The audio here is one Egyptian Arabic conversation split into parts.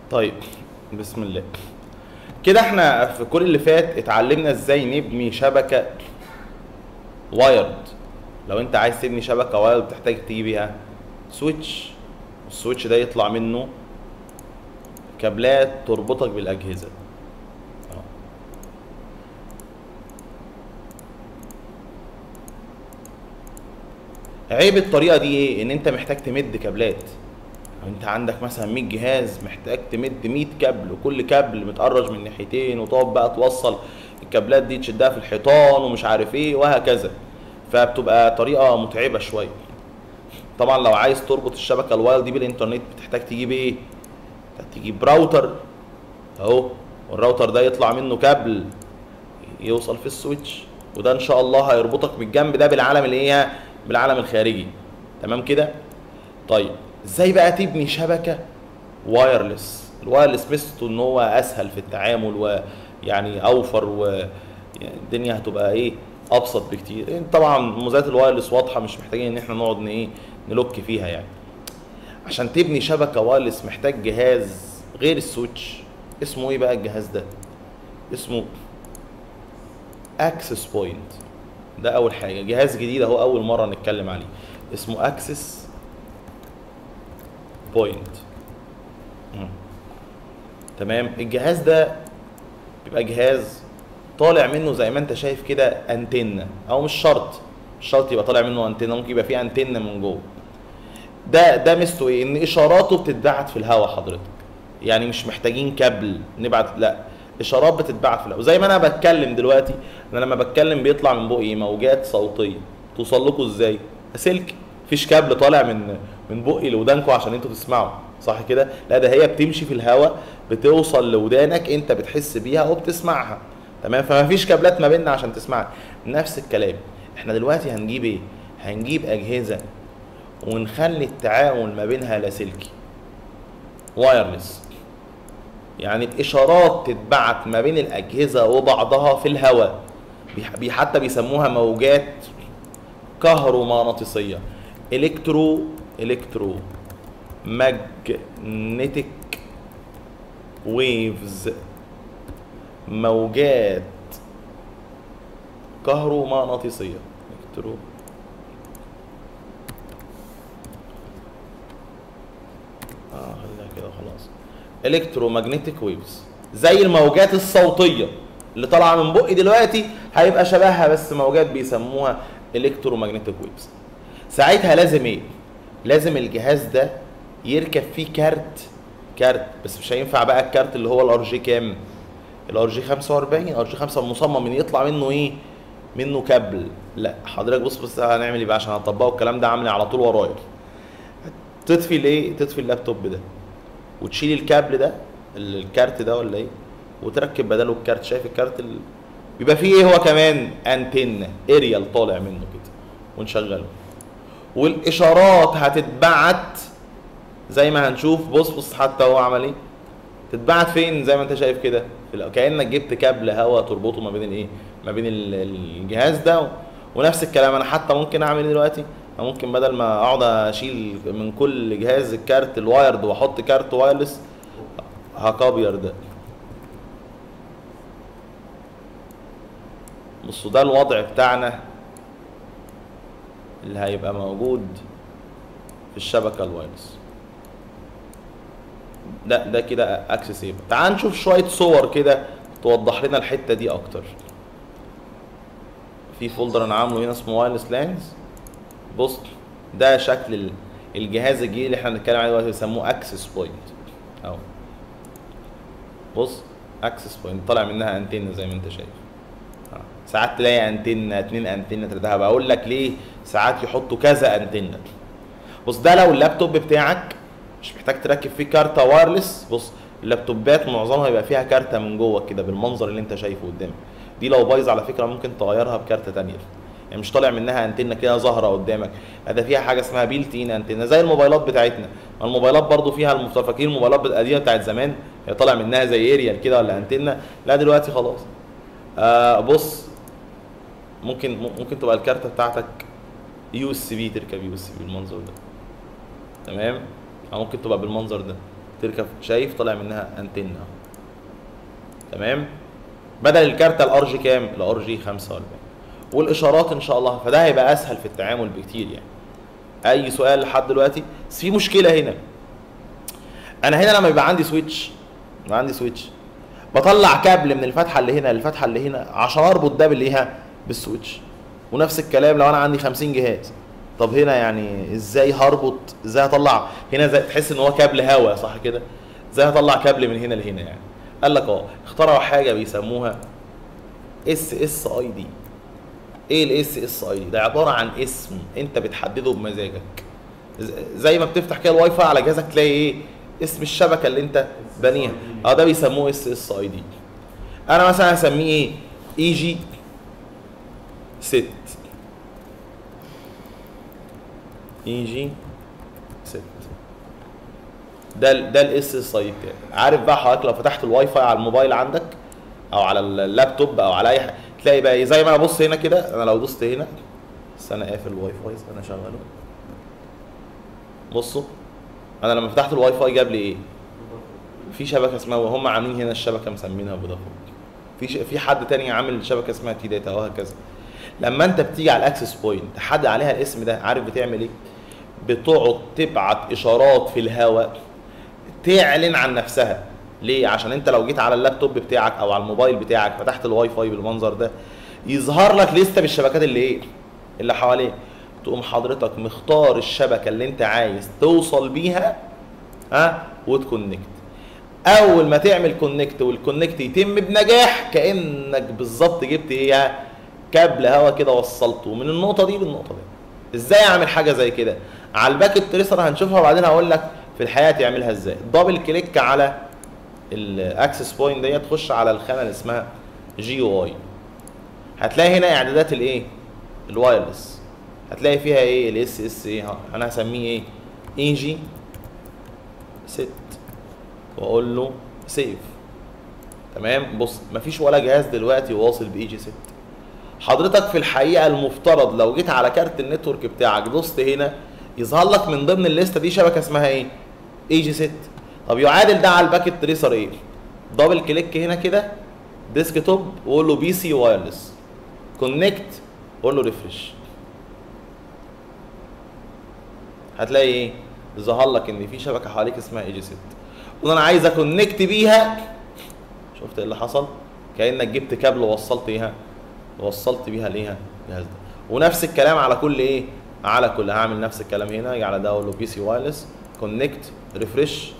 طيب بسم الله كده احنا في كل اللي فات اتعلمنا ازاي نبني شبكة وايرد لو انت عايز تبني شبكة وايرد بتحتاج تجيب بيها سويتش السويتش ده يطلع منه كابلات تربطك بالاجهزة اهو. عيب الطريقة دي ايه ان انت محتاج تمد كابلات انت عندك مثلا 100 جهاز محتاج تمد 100 كابل وكل كابل متقرج من ناحيتين وتقعد بقى توصل الكابلات دي تشدها في الحيطان ومش عارف ايه وهكذا فبتبقى طريقه متعبه شويه طبعا لو عايز تربط الشبكه الواير دي بالانترنت بتحتاج تجيب ايه تجيب راوتر اهو والراوتر ده يطلع منه كابل يوصل في السويتش وده ان شاء الله هيربطك بالجنب ده بالعالم اللي هي بالعالم الخارجي تمام كده طيب ازاي بقى تبني شبكه وايرلس الوايرلس ميزته ان هو اسهل في التعامل ويعني اوفر والدنيا هتبقى ايه ابسط بكتير طبعا مميزات الوايرلس واضحه مش محتاجين ان احنا نقعد ايه نلوك فيها يعني عشان تبني شبكه وايرلس محتاج جهاز غير السويتش اسمه ايه بقى الجهاز ده اسمه اكسس بوينت ده اول حاجه جهاز جديد اهو اول مره نتكلم عليه اسمه اكسس بوينت تمام الجهاز ده بيبقى جهاز طالع منه زي ما انت شايف كده انتنه او مش شرط مش شرط يبقى طالع منه انتنه ممكن يبقى فيه انتنه من جوه ده ده ميزته ايه ان اشاراته بتتبعت في الهواء حضرتك يعني مش محتاجين كابل نبعت لا اشارات بتتبعت في الهواء زي ما انا بتكلم دلوقتي انا لما بتكلم بيطلع من بقي موجات صوتيه توصل لكم ازاي سلك مفيش كابل طالع من من بقي لودانكم عشان انتوا تسمعوا صح كده لا ده هي بتمشي في الهواء بتوصل لودانك انت بتحس بيها وبتسمعها تمام فما فيش كابلات ما بيننا عشان تسمعها نفس الكلام احنا دلوقتي هنجيب ايه هنجيب اجهزه ونخلي التعامل ما بينها لاسلكي وايرلس يعني الاشارات تتبعت ما بين الاجهزه وبعضها في الهواء بي حتى بيسموها موجات كهرومغناطيسيه الكترو الكترو ماجنتيك ويفز موجات كهرومغناطيسيه الكترو اه خليها كده خلاص الكترومagnetic ويفز زي الموجات الصوتيه اللي طالعه من بقي دلوقتي هيبقى شبهها بس موجات بيسموها الكترومagnetic ويفز ساعتها لازم ايه لازم الجهاز ده يركب فيه كارت كارت بس مش هينفع بقى الكارت اللي هو الار جي كام الار جي 45 الار جي 5 مصمم ان يطلع منه ايه منه كابل لا حضرتك بص بص هنعمل ايه بقى عشان هنطبقه الكلام ده عامل على طول ورايا تطفي الايه تطفي اللابتوب ده وتشيل الكابل ده الكارت ده ولا ايه وتركب بداله الكارت شايف الكارت ال... بيبقى فيه ايه هو كمان انتنه اريال طالع منه كده ونشغله والاشارات هتتبعت زي ما هنشوف بص بص حتى هو عمل ايه تتبعت فين زي ما انت شايف كده كانك جبت كابل هواء تربطه ما بين الايه ما بين الجهاز ده ونفس الكلام انا حتى ممكن اعمل ايه دلوقتي ممكن بدل ما اقعد اشيل من كل جهاز الكارت الوايرد واحط كارت وايرلس هكابير ده بصوا ده الوضع بتاعنا اللي هيبقى موجود في الشبكه الوايرلس ده ده كده اكسسيبل تعال نشوف شويه صور كده توضح لنا الحته دي اكتر في فولدر انا عامله هنا اسمه وايرلس لانز بص ده شكل الجهاز الجديد اللي احنا بنتكلم عليه دلوقتي بيسموه اكسس بوينت اهو بص اكسس بوينت طالع منها انتنه زي ما انت شايف ساعات تلاقي انتنه اتنين انتنه تلاته بقول لك ليه ساعات يحطوا كذا انتنه بص ده لو اللابتوب بتاعك مش محتاج تركب فيه كارته وايرلس بص اللابتوبات معظمها يبقى فيها كارته من جوه كده بالمنظر اللي انت شايفه قدامك دي لو بايظ على فكره ممكن تغيرها بكارته تانية يعني مش طالع منها انتنه كده ظاهره قدامك ده فيها حاجه اسمها بيلتين انتنه زي الموبايلات بتاعتنا الموبايلات برضو فيها المفكرين الموبايلات القديمه بتاعت زمان هي طالع منها زي اريال كده ولا انتنه لا دلوقتي خلاص آه بص ممكن ممكن تبقى الكارته بتاعتك يو اس بي تركب يو اس بي بالمنظر ده تمام او ممكن تبقى بالمنظر ده تركب شايف طالع منها انتنه تمام بدل الكارتة الار جي كام الار جي 45 والاشارات ان شاء الله فده هيبقى اسهل في التعامل بكتير يعني اي سؤال لحد دلوقتي بس في مشكله هنا انا هنا لما يبقى عندي سويتش يبقى عندي سويتش بطلع كابل من الفتحه اللي هنا للفتحه اللي هنا عشان اربط ده بالايه بالسويتش ونفس الكلام لو انا عندي 50 جهاز طب هنا يعني ازاي هربط ازاي هطلع هنا زي تحس ان هو كابل هوا صح كده ازاي هطلع كابل من هنا لهنا يعني قال لك اه اخترعوا حاجه بيسموها اس اس اي دي ايه الاس اس اي دي ده عباره عن اسم انت بتحدده بمزاجك ز- زي ما بتفتح كده الواي فاي على جهازك تلاقي ايه اسم الشبكه اللي انت بانيها اه ده بيسموه اس اس اي دي انا مثلا هسميه ايه اي جي ست اي جي ست ده ال ده الاس اس اي بتاعي عارف بقى حضرتك لو فتحت الواي فاي على الموبايل عندك او على اللابتوب او على اي حاجه تلاقي بقى إيه، زي ما انا بص هنا كده انا لو دوست هنا بس انا قافل الواي فاي انا شغله بصوا انا لما فتحت الواي فاي جاب لي ايه في شبكه اسمها وهم عاملين هنا الشبكه مسمينها فودافون في ش... في حد تاني عامل شبكه اسمها تي داتا وهكذا لما انت بتيجي على الاكسس بوينت تحدد عليها الاسم ده عارف بتعمل ايه بتقعد تبعت اشارات في الهواء تعلن عن نفسها ليه عشان انت لو جيت على اللابتوب بتاعك او على الموبايل بتاعك فتحت الواي فاي بالمنظر ده يظهر لك لسته بالشبكات اللي ايه اللي حواليك تقوم حضرتك مختار الشبكه اللي انت عايز توصل بيها ها وتكونكت اول ما تعمل كونكت والكونكت يتم بنجاح كانك بالظبط جبت ايه كابل هوا كده وصلته من النقطه دي للنقطه دي ازاي اعمل حاجه زي كده على الباكت تريسر هنشوفها وبعدين هقول لك في الحياه تعملها ازاي دبل كليك على الاكسس بوينت ديت تخش على الخانه اللي اسمها جي يو اي هتلاقي هنا اعدادات الايه الوايرلس هتلاقي فيها ايه الاس اس ايه انا هسميه ايه اي جي ست واقول له سيف تمام بص مفيش ولا جهاز دلوقتي واصل باي جي 6 حضرتك في الحقيقه المفترض لو جيت على كارت النتورك بتاعك دوست هنا يظهر لك من ضمن الليسته دي شبكه اسمها ايه اي جي 6 طب يعادل ده على الباكت تريسر ايه دبل كليك هنا كده ديسك توب وقول له بي سي وايرلس كونكت قول له ريفرش هتلاقي ايه ظهر لك ان في شبكه حواليك اسمها اي جي 6 قول انا عايز اكونكت بيها شفت ايه اللي حصل كانك جبت كابل ووصلت ايها وصلت بيها ليها الجهاز ده ونفس الكلام على كل ايه على كل هعمل نفس الكلام هنا اجي على ده اقول له بي سي وايرلس كونكت ريفرش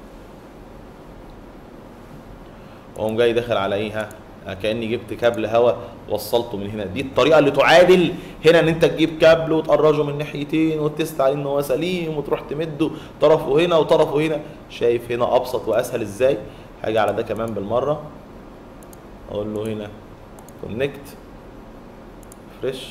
واقوم جاي داخل على ايه ها كاني جبت كابل هواء وصلته من هنا دي الطريقه اللي تعادل هنا ان انت تجيب كابل وتقرجه من ناحيتين وتست عليه ان هو سليم وتروح تمده طرفه هنا وطرفه هنا شايف هنا ابسط واسهل ازاي هاجي على ده كمان بالمره اقول له هنا كونكت فريش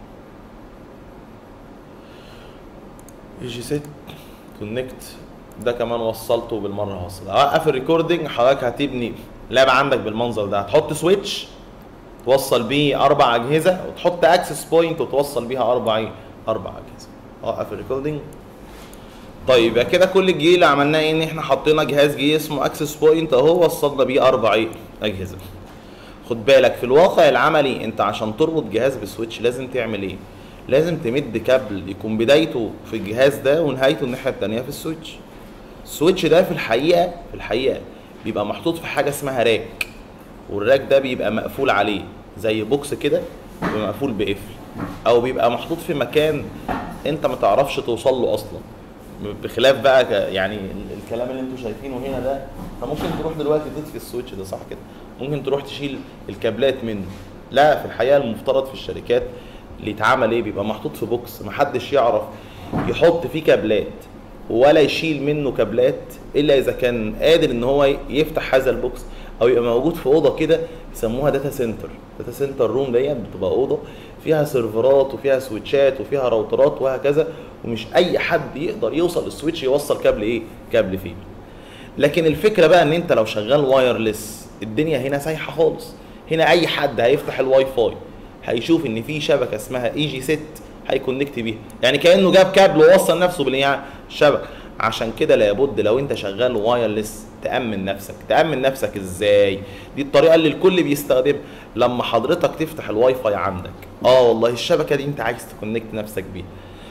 يجي ست كونكت ده كمان وصلته بالمره هوصل اوقف الريكوردنج حضرتك هتبني لاب عندك بالمنظر ده هتحط سويتش توصل بيه اربع اجهزه وتحط اكسس بوينت وتوصل بيها اربع ايه اربع اجهزه اوقف الريكوردنج طيب يبقى كده كل الجي اللي عملناه ايه ان احنا حطينا جهاز جي اسمه اكسس بوينت اهو وصلنا بيه اربع ايه اجهزه خد بالك في الواقع العملي انت عشان تربط جهاز بسويتش لازم تعمل ايه لازم تمد كابل يكون بدايته في الجهاز ده ونهايته الناحيه الثانيه في السويتش السويتش ده في الحقيقه في الحقيقه بيبقى محطوط في حاجه اسمها راك والراك ده بيبقى مقفول عليه زي بوكس كده بيبقى مقفول بقفل او بيبقى محطوط في مكان انت ما تعرفش توصل له اصلا بخلاف بقى ك- يعني ال- الكلام اللي انتوا شايفينه هنا ده انت ممكن تروح دلوقتي تطفي السويتش ده صح كده ممكن تروح تشيل الكابلات منه لا في الحقيقه المفترض في الشركات اللي يتعمل ايه بيبقى محطوط في بوكس محدش يعرف يحط فيه كابلات ولا يشيل منه كابلات الا اذا كان قادر ان هو يفتح هذا البوكس او يبقى موجود في اوضه كده يسموها داتا سنتر داتا سنتر روم ديت بتبقى اوضه فيها سيرفرات وفيها سويتشات وفيها راوترات وهكذا ومش اي حد يقدر يوصل السويتش يوصل كابل ايه كابل فيه لكن الفكره بقى ان انت لو شغال وايرلس الدنيا هنا سايحه خالص هنا اي حد هيفتح الواي فاي هيشوف ان في شبكه اسمها اي جي 6 هيكونكت بيها يعني كانه جاب كابل ووصل نفسه بالشبكه عشان كده لابد لو انت شغال وايرلس تامن نفسك تامن نفسك ازاي دي الطريقه اللي الكل بيستخدمها لما حضرتك تفتح الواي فاي عندك اه والله الشبكه دي انت عايز تكونكت نفسك بيها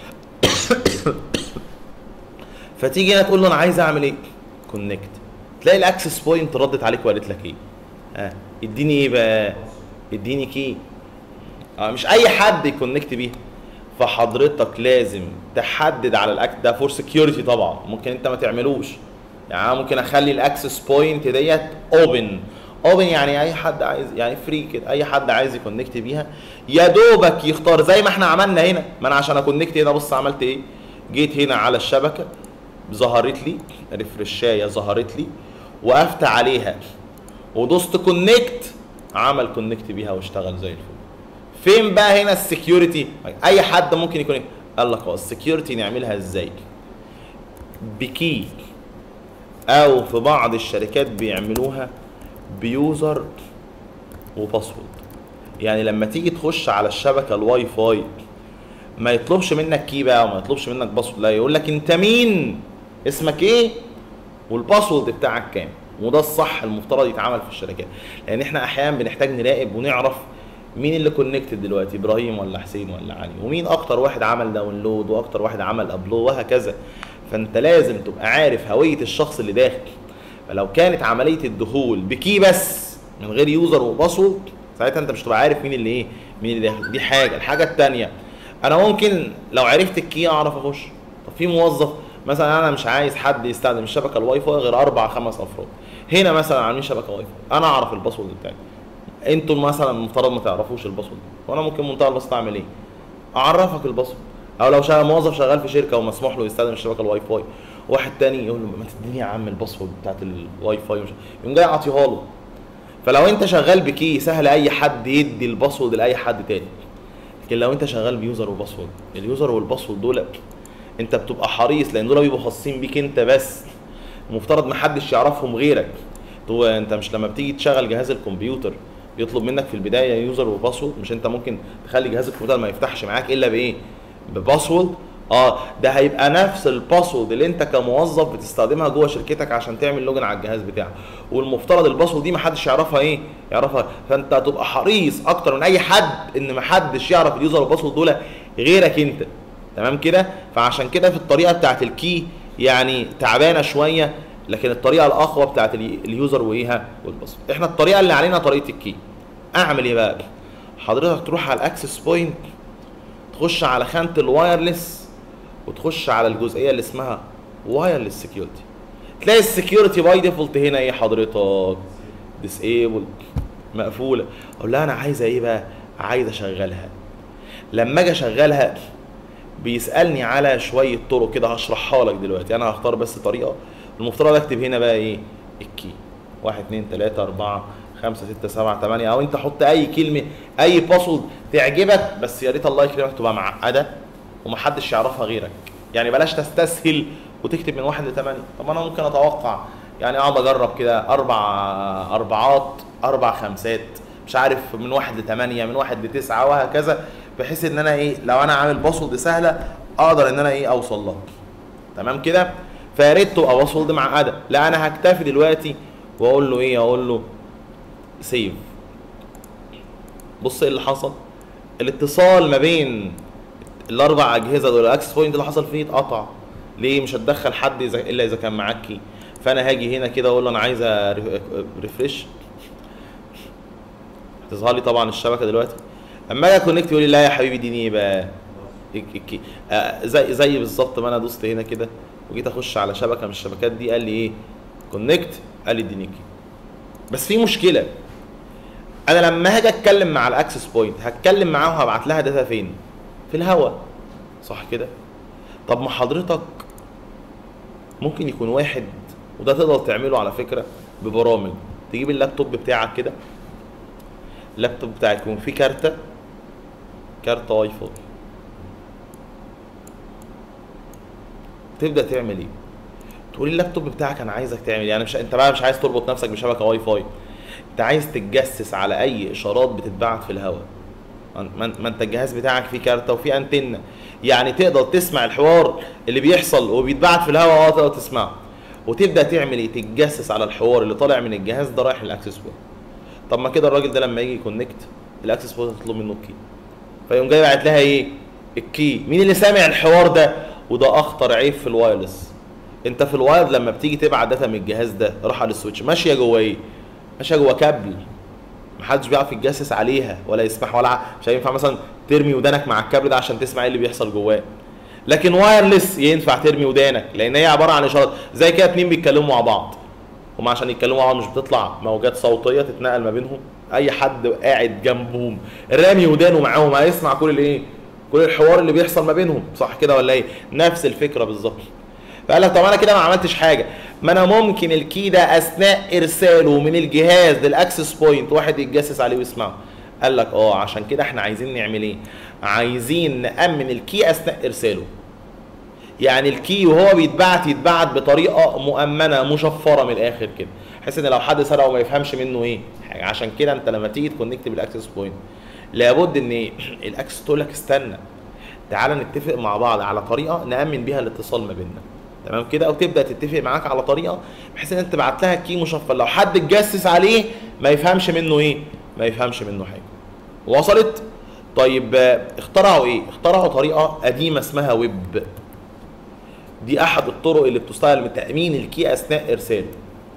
فتيجي هنا تقول له انا عايز اعمل ايه كونكت تلاقي الاكسس بوينت ردت عليك وقالت لك ايه اه اديني ايه بقى اديني كي اه مش اي حد يكونكت بيها فحضرتك لازم تحدد على الاكت ده فور سكيورتي طبعا ممكن انت ما تعملوش يعني أنا ممكن اخلي الاكسس بوينت ديت اوبن اوبن يعني اي حد عايز يعني فري كده اي حد عايز يكونكت بيها يا دوبك يختار زي ما احنا عملنا هنا ما انا عشان اكونكت هنا بص عملت ايه جيت هنا على الشبكه ظهرت لي ريفرشايه ظهرت لي وقفت عليها ودوست كونكت عمل كونكت بيها واشتغل زي الفل فين بقى هنا السكيورتي اي حد ممكن يكون قال لك اه السكيورتي نعملها ازاي بكي او في بعض الشركات بيعملوها بيوزر وباسورد يعني لما تيجي تخش على الشبكه الواي فاي ما يطلبش منك كي بقى وما يطلبش منك باسورد لا يقول لك انت مين اسمك ايه والباسورد بتاعك كام وده الصح المفترض يتعمل في الشركات لان احنا احيانا بنحتاج نراقب ونعرف مين اللي كونكتد دلوقتي ابراهيم ولا حسين ولا علي ومين اكتر واحد عمل داونلود واكتر واحد عمل ابلود وهكذا فانت لازم تبقى عارف هويه الشخص اللي داخل فلو كانت عمليه الدخول بكي بس من غير يوزر وباسورد ساعتها انت مش هتبقى عارف مين اللي ايه مين اللي داخل دي حاجه الحاجه الثانيه انا ممكن لو عرفت الكي اعرف اخش طب في موظف مثلا انا مش عايز حد يستخدم الشبكه الواي فاي غير اربع خمس افراد هنا مثلا عاملين شبكه واي فاي انا اعرف الباسورد بتاعي انتوا مثلا المفترض ما تعرفوش الباسورد وانا ممكن بمنتهى البساطه اعمل ايه اعرفك الباسورد او لو شغال موظف شغال في شركه ومسموح له يستخدم الشبكه الواي فاي واحد تاني يقول له ما تديني يا عم الباسورد بتاعت الواي فاي مش يقوم جاي عاطيها له فلو انت شغال بكي سهل اي حد يدي الباسورد لاي حد تاني لكن لو انت شغال بيوزر وباسورد اليوزر والباسورد دول انت بتبقى حريص لان دول بيبقوا خاصين بيك انت بس المفترض ما حدش يعرفهم غيرك هو انت مش لما بتيجي تشغل جهاز الكمبيوتر يطلب منك في البدايه يوزر وباسورد مش انت ممكن تخلي جهاز الكمبيوتر ما يفتحش معاك الا بايه بباسورد اه ده هيبقى نفس الباسورد اللي انت كموظف بتستخدمها جوه شركتك عشان تعمل لوجن على الجهاز بتاعك والمفترض الباسورد دي ما حدش يعرفها ايه يعرفها فانت هتبقى حريص اكتر من اي حد ان ما حدش يعرف اليوزر والباسورد دول غيرك انت تمام كده فعشان كده في الطريقه بتاعت الكي يعني تعبانه شويه لكن الطريقه الاقوى بتاعت اليوزر وايها والباسورد احنا الطريقه اللي علينا طريقه الكي اعمل ايه بقى حضرتك تروح على الاكسس بوينت تخش على خانه الوايرلس وتخش على الجزئيه اللي اسمها وايرلس سكيورتي تلاقي السكيورتي باي ديفولت هنا ايه حضرتك ديسيبل مقفوله اقول لها انا عايزه ايه بقى عايز اشغلها لما اجي اشغلها بيسالني على شويه طرق كده هشرحها لك دلوقتي انا هختار بس طريقه المفترض اكتب هنا بقى ايه الكي واحد اتنين تلاته اربعه خمسة ستة سبعة تمانية أو أنت حط أي كلمة أي باسورد تعجبك بس يا ريت الله يكرمك تبقى معقدة ومحدش يعرفها غيرك يعني بلاش تستسهل وتكتب من واحد لثمانية طب أنا ممكن أتوقع يعني أقعد أجرب كده أربع أربعات أربع خمسات مش عارف من واحد لثمانية من واحد لتسعة وهكذا بحيث إن أنا إيه لو أنا عامل باسورد سهلة أقدر إن أنا إيه أوصل لها تمام كده فيا ريت تبقى باسورد معقدة لا أنا هكتفي دلوقتي وأقول له إيه أقول له سيف بص ايه اللي حصل الاتصال ما بين الاربع اجهزه دول الاكسس بوينت اللي حصل فيه اتقطع ليه مش هتدخل حد إذا الا اذا كان معاك كي فانا هاجي هنا كده اقول له انا عايز ريفرش هتظهر لي طبعا الشبكه دلوقتي اما اجي كونكت يقول لي لا يا حبيبي اديني ايه بقى الكي آه زي زي بالظبط ما انا دوست هنا كده وجيت اخش على شبكه من الشبكات دي قال لي ايه كونكت قال لي اديني كي بس في مشكله انا لما هاجي اتكلم مع الاكسس بوينت هتكلم معاها وهبعت لها داتا فين في الهوا صح كده طب ما حضرتك ممكن يكون واحد وده تقدر تعمله على فكره ببرامج تجيب اللابتوب بتاعك كده اللابتوب بتاعك يكون فيه كارته كارته واي فاي تبدا تعمل ايه تقول اللابتوب بتاعك انا عايزك تعمل يعني مش انت بقى مش عايز تربط نفسك بشبكه واي فاي انت عايز تتجسس على اي اشارات بتتبعت في الهواء ما ما انت الجهاز بتاعك فيه كارته وفيه انتنه يعني تقدر تسمع الحوار اللي بيحصل وبيتبعت في الهواء اه تقدر تسمعه وتبدا تعمل ايه تتجسس على الحوار اللي طالع من الجهاز ده رايح للاكسس بوينت طب ما كده الراجل ده لما يجي يكونكت الاكسس بوينت هتطلب منه الكي فيقوم جاي باعت لها ايه الكي مين اللي سامع الحوار ده وده اخطر عيب في الوايرلس انت في الوايرد لما بتيجي تبعت داتا من الجهاز ده راح على السويتش ماشيه جوه ايه ماشيه جوه كابل محدش بيعرف يتجسس عليها ولا يسمح ولا ع- مش هينفع مثلا ترمي ودانك مع الكابل ده عشان تسمع ايه اللي بيحصل جواه لكن وايرلس ينفع ترمي ودانك لان هي عباره عن اشارات زي كده اتنين بيتكلموا مع بعض هم عشان يتكلموا مع بعض مش بتطلع موجات صوتيه تتنقل ما بينهم اي حد قاعد جنبهم رامي ودانه معاهم هيسمع كل الايه كل الحوار اللي بيحصل ما بينهم صح كده ولا ايه نفس الفكره بالظبط فقال لك طب انا كده ما عملتش حاجه ما انا ممكن الكي ده اثناء ارساله من الجهاز للاكسس بوينت واحد يتجسس عليه ويسمعه قال لك اه عشان كده احنا عايزين نعمل ايه عايزين نامن الكي اثناء ارساله يعني الكي وهو بيتبعت يتبعت بطريقه مؤمنه مشفره من الاخر كده بحيث ان لو حد سرقه ما يفهمش منه ايه حاجه عشان كده انت لما تيجي تكونكت بالاكسس بوينت لابد ان ايه الاكسس تقول لك استنى تعالى نتفق مع بعض على طريقه نامن بيها الاتصال ما بيننا تمام كده او تبدا تتفق معاك على طريقه بحيث ان انت تبعت لها كي مشفر لو حد اتجسس عليه ما يفهمش منه ايه ما يفهمش منه حاجه وصلت طيب آه، اخترعوا ايه اخترعوا طريقه قديمه اسمها ويب دي احد الطرق اللي بتستخدم لتامين الكي اثناء ارساله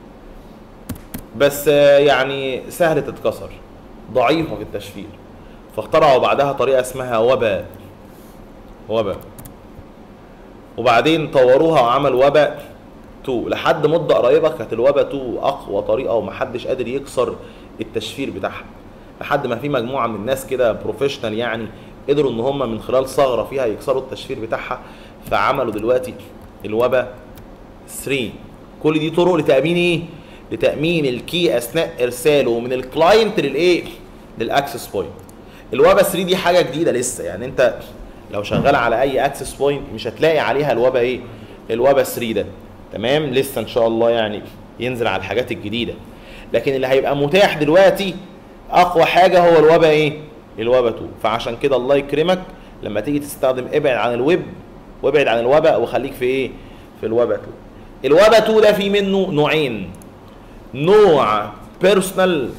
بس آه، يعني سهل تتكسر ضعيفه في التشفير فاخترعوا بعدها طريقه اسمها وبا وبا وبعدين طوروها وعملوا وبا 2 لحد مده قريبه كانت الوبا 2 اقوى طريقه ومحدش قادر يكسر التشفير بتاعها لحد ما في مجموعه من الناس كده بروفيشنال يعني قدروا ان هم من خلال ثغره فيها يكسروا التشفير بتاعها فعملوا دلوقتي الوبا 3 كل دي طرق لتامين ايه لتامين الكي اثناء ارساله من الكلاينت للايه للاكسس بوينت الوبا 3 دي حاجه جديده لسه يعني انت لو شغال على اي اكسس بوينت مش هتلاقي عليها الوبا ايه الوبا 3 ده تمام لسه ان شاء الله يعني ينزل على الحاجات الجديده لكن اللي هيبقى متاح دلوقتي اقوى حاجه هو الوبا ايه الوبا 2 فعشان كده الله يكرمك لما تيجي تستخدم ابعد عن الويب وابعد عن الوبا وخليك في ايه في الوبا 2 الوبا 2 ده في منه نوعين نوع بيرسونال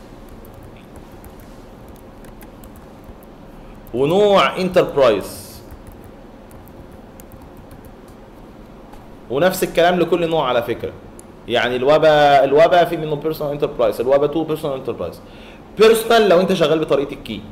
ونوع انتربرايز ونفس الكلام لكل نوع على فكره يعني الوبا الوبا في منه بيرسونال انتربرايز الوبا 2 بيرسونال انتربرايز بيرسونال لو انت شغال بطريقه الكي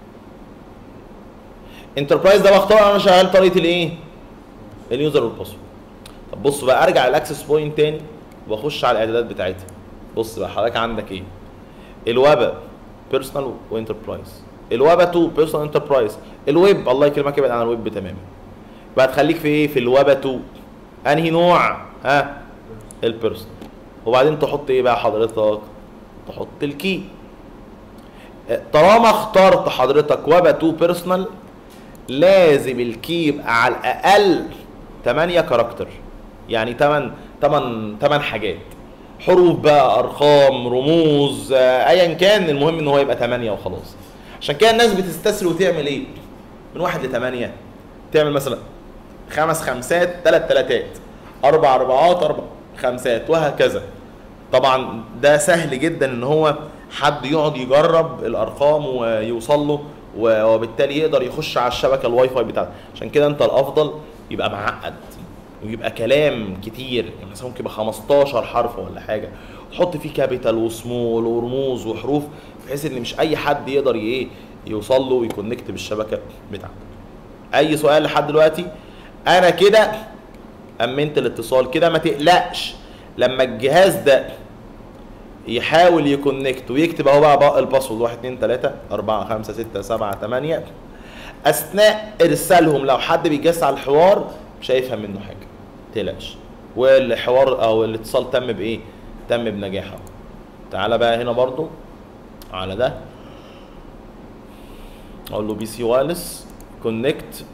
انتربرايز ده بختار انا شغال طريقه الايه اليوزر والباسورد طب بص بقى ارجع الاكسس بوينت تاني واخش على الاعدادات بتاعتها بص بقى حضرتك عندك ايه الوبا بيرسونال وانتربرايز الوبا 2 بيرسونال انتربرايز الويب الله يكرمك ابعد عن الويب تماما بقى تخليك في ايه في الوبا 2 انهي نوع ها البيرسونال وبعدين تحط ايه بقى حضرتك تحط الكي طالما اخترت حضرتك وبا 2 بيرسونال لازم الكي يبقى على الاقل 8 كاركتر يعني 8 8 8 حاجات حروف بقى ارقام رموز آه، ايا كان المهم ان هو يبقى 8 وخلاص عشان كده الناس بتستسهل وتعمل ايه من واحد لثمانية تعمل مثلا خمس خمسات ثلاث ثلاثات اربع اربعات اربع خمسات وهكذا طبعا ده سهل جدا ان هو حد يقعد يجرب الارقام ويوصل له و- وبالتالي يقدر يخش على الشبكه الواي فاي بتاعته عشان كده انت الافضل يبقى معقد ويبقى كلام كتير يعني مثلا ممكن يبقى 15 حرف ولا حاجه تحط فيه كابيتال وسمول ورموز وحروف بحيث ان مش اي حد يقدر ايه يوصل له ويكونكت بالشبكه بتاعته اي سؤال لحد دلوقتي انا كده امنت الاتصال كده ما تقلقش لما الجهاز ده يحاول يكونكت ويكتب اهو بقى, بقى الباسورد 1 2 3 4 5 6 7 8 اثناء ارسالهم لو حد بيجس على الحوار مش هيفهم منه حاجه تقلقش والحوار او الاتصال تم بايه تم بنجاح اهو تعالى بقى هنا برضو على ده اقول له بي سي وايرلس كونكت